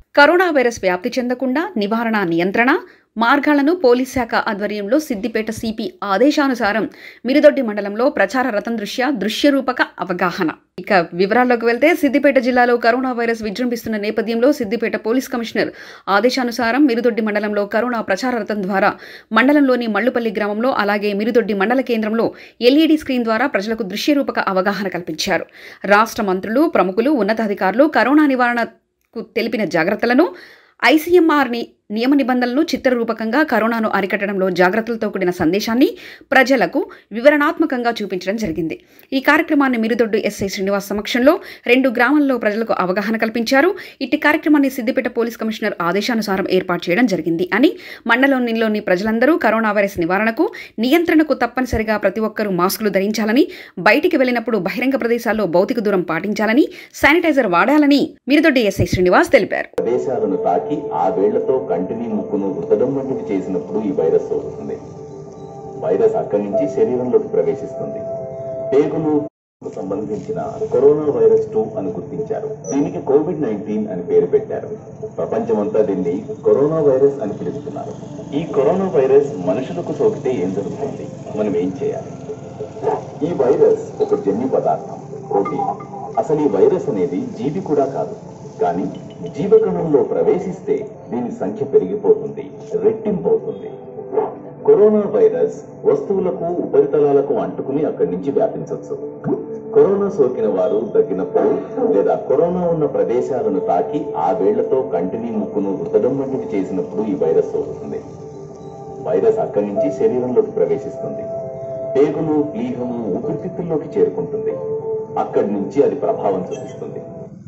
corona virus వ్యాప్తి చెందకుండా నివారణ నియంత్రణ మార్గాలను పోలీస్ శాఖ ఆధ్వర్యంలో సిద్దిపేట సిపి ఆదేశానుసారం మిరుదొడ్డి మండలంలో ప్రచార రథం దృశ్య దృశ్యరూపక అవగాహన ఇక వివరాల్లోకి వెళ్తే సిద్దిపేట జిల్లాలో కరోనా వైరస్ విజృంభిస్తున్న నేపథ్యంలో సిద్దిపేట పోలీస్ కమిషనర్ ఆదేశానుసారం మిరుదొడ్డి మండలంలో కరోనా ప్రచార రథం ద్వారా మండలంలోని మల్లుపల్లి గ్రామంలో అలాగే మిరుదొడ్డి మండల కేంద్రంలో ఎల్ఈడి స్క్రీన్ ద్వారా ప్రజలకు దృశ్యరూపక అవగాహన కల్పించారు రాష్ట్ర మంత్రులు ప్రముఖులు ఉన్నతాధికారులు కరోనా నివారణకు తెలిపిన జాగ్రత్తలను ఐసీఎంఆర్ని నియమ నిబంధనలను చిత్రరూపకంగా కరోనాను అరికట్టడంలో జాగ్రత్తలతో కూడిన సందేశాన్ని ప్రజలకు వివరణాత్మకంగా చూపించడం జరిగింది ఈ కార్యక్రమాన్ని మిరుదొడ్డు ఎస్ఐ శ్రీనివాస్ సమక్షంలో రెండు గ్రామాల్లో ప్రజలకు అవగాహన కల్పించారు ఇట్టి కార్యక్రమాన్ని సిద్దిపేట పోలీస్ కమిషనర్ ఆదేశానుసారం ఏర్పాటు చేయడం జరిగింది అని మండలంలోని ప్రజలందరూ కరోనా వైరస్ నివారణకు నియంత్రణకు తప్పనిసరిగా ప్రతి ఒక్కరూ మాస్కులు ధరించాలని బయటికి వెళ్ళినప్పుడు బహిరంగ ప్రదేశాల్లో భౌతిక దూరం పాటించాలని శానిటైజర్ వాడాలని మిరుదొడ్డి ఎస్ఐ శ్రీనివాస్ తెలిపారు ప్రదేశాలను తాకి ఆ వేళ్లతో కంటిని ముక్కును రుద్దడం వంటివి చేసినప్పుడు ఈ వైరస్ సోకుతుంది వైరస్ అక్కడి నుంచి శరీరంలోకి ప్రవేశిస్తుంది పేగులు సంబంధించిన కరోనా వైరస్ టూ అని గుర్తించారు దీనికి కోవిడ్ నైన్టీన్ అని పేరు పెట్టారు ప్రపంచమంతా దీన్ని కరోనా వైరస్ అని పిలుస్తున్నారు ఈ కరోనా వైరస్ మనుషులకు సోకితే ఏం జరుగుతుంది మనం ఏం చేయాలి ఈ వైరస్ ఒక జన్యు పదార్థం ప్రోటీన్ అసలు ఈ వైరస్ అనేది జీవి కూడా కాదు కానీ జీవకణంలో ప్రవేశిస్తే దీని సంఖ్య పెరిగిపోతుంది రెట్టింపు అవుతుంది కరోనా వైరస్ వస్తువులకు ఉపరితలాలకు అంటుకుని అక్కడి నుంచి వ్యాపించవచ్చు కరోనా సోకిన వారు దగ్గినప్పుడు లేదా కరోనా ఉన్న ప్రదేశాలను తాకి ఆ వేళ్లతో కంటిని ముక్కును రుద్దడం వంటివి చేసినప్పుడు ఈ వైరస్ సోకుతుంది వైరస్ అక్కడి నుంచి శరీరంలోకి ప్రవేశిస్తుంది పేగులు ప్లీహము ఊపిరితిత్తుల్లోకి చేరుకుంటుంది అక్కడి నుంచి అది ప్రభావం చూపిస్తుంది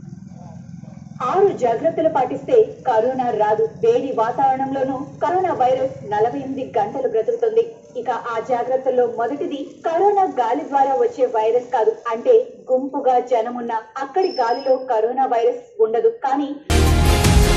ఆరు జాగ్రత్తలు పాటిస్తే కరోనా రాదు వేడి వాతావరణంలోనూ కరోనా వైరస్ నలభై ఎనిమిది గంటలు బ్రతుకుతుంది ఇక ఆ జాగ్రత్తల్లో మొదటిది కరోనా గాలి ద్వారా వచ్చే వైరస్ కాదు అంటే గుంపుగా జనమున్న అక్కడి గాలిలో కరోనా వైరస్ ఉండదు కానీ